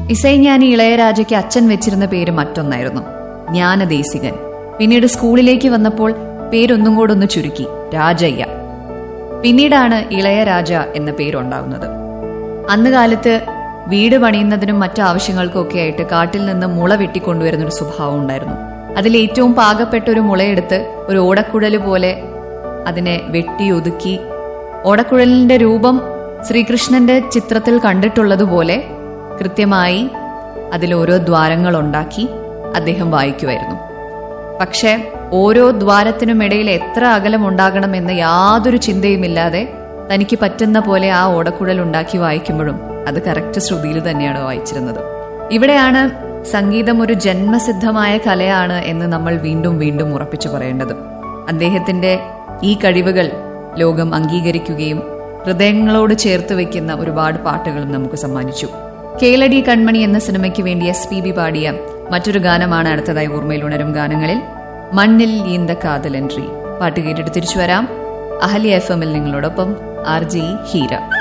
ഇസൈஞാനി ഇളയരാജയ്ക്ക് അച്ഛൻ വെച്ചിരുന്ന പേര് മറ്റൊന്നായിരുന്നു ജ്ഞാനദേശികൻ പിന്നീട് സ്കൂളിലേക്ക് വന്നപ്പോൾ പേരൊന്നും കൂടെ ഒന്ന് ചുരുക്കി രാജയ്യ പിന്നീടാണ് ഇളയരാജ എന്ന പേരുണ്ടാവുന്നത് അന്ന് കാലത്ത് വീട് പണിയുന്നതിനും മറ്റു ആവശ്യങ്ങൾക്കും ഒക്കെ ആയിട്ട് കാട്ടിൽ നിന്ന് മുള വെട്ടിക്കൊണ്ടുവരുന്ന ഒരു സ്വഭാവം ഉണ്ടായിരുന്നു അതിൽ ഏറ്റവും പാകപ്പെട്ട ഒരു മുളയെടുത്ത് ഒരു ഓടക്കുഴല് പോലെ അതിനെ വെട്ടി ഒതുക്കി ഓടക്കുഴലിന്റെ രൂപം ശ്രീകൃഷ്ണന്റെ ചിത്രത്തിൽ കണ്ടിട്ടുള്ളതുപോലെ കൃത്യമായി അതിൽ ഓരോ ദ്വാരങ്ങൾ ഉണ്ടാക്കി അദ്ദേഹം വായിക്കുമായിരുന്നു പക്ഷേ ഓരോ ദ്വാരത്തിനുമിടയിൽ എത്ര അകലം ഉണ്ടാകണമെന്ന് യാതൊരു ചിന്തയുമില്ലാതെ തനിക്ക് പറ്റുന്ന പോലെ ആ ഓടക്കുഴൽ ഉണ്ടാക്കി വായിക്കുമ്പോഴും അത് കറക്റ്റ് ശ്രുതിയിൽ തന്നെയാണ് വായിച്ചിരുന്നത് ഇവിടെയാണ് സംഗീതം ഒരു ജന്മസിദ്ധമായ കലയാണ് എന്ന് നമ്മൾ വീണ്ടും വീണ്ടും ഉറപ്പിച്ചു പറയേണ്ടത് അദ്ദേഹത്തിന്റെ ഈ കഴിവുകൾ ലോകം അംഗീകരിക്കുകയും ഹൃദയങ്ങളോട് ചേർത്ത് വെക്കുന്ന ഒരുപാട് പാട്ടുകളും നമുക്ക് സമ്മാനിച്ചു കേളടി കൺമണി എന്ന സിനിമയ്ക്ക് വേണ്ടി എസ് പി ബി പാടിയ മറ്റൊരു ഗാനമാണ് അടുത്തതായി ഓർമ്മയിൽ ഉണരും ഗാനങ്ങളിൽ മണ്ണിൽ ഈന്ത കാതൽ എൻട്രി പാട്ട് കേട്ടിട്ട് തിരിച്ചു വരാം അഹല്യ എഫ് എമ്മിൽ നിങ്ങളോടൊപ്പം ആർ ജി ഹീര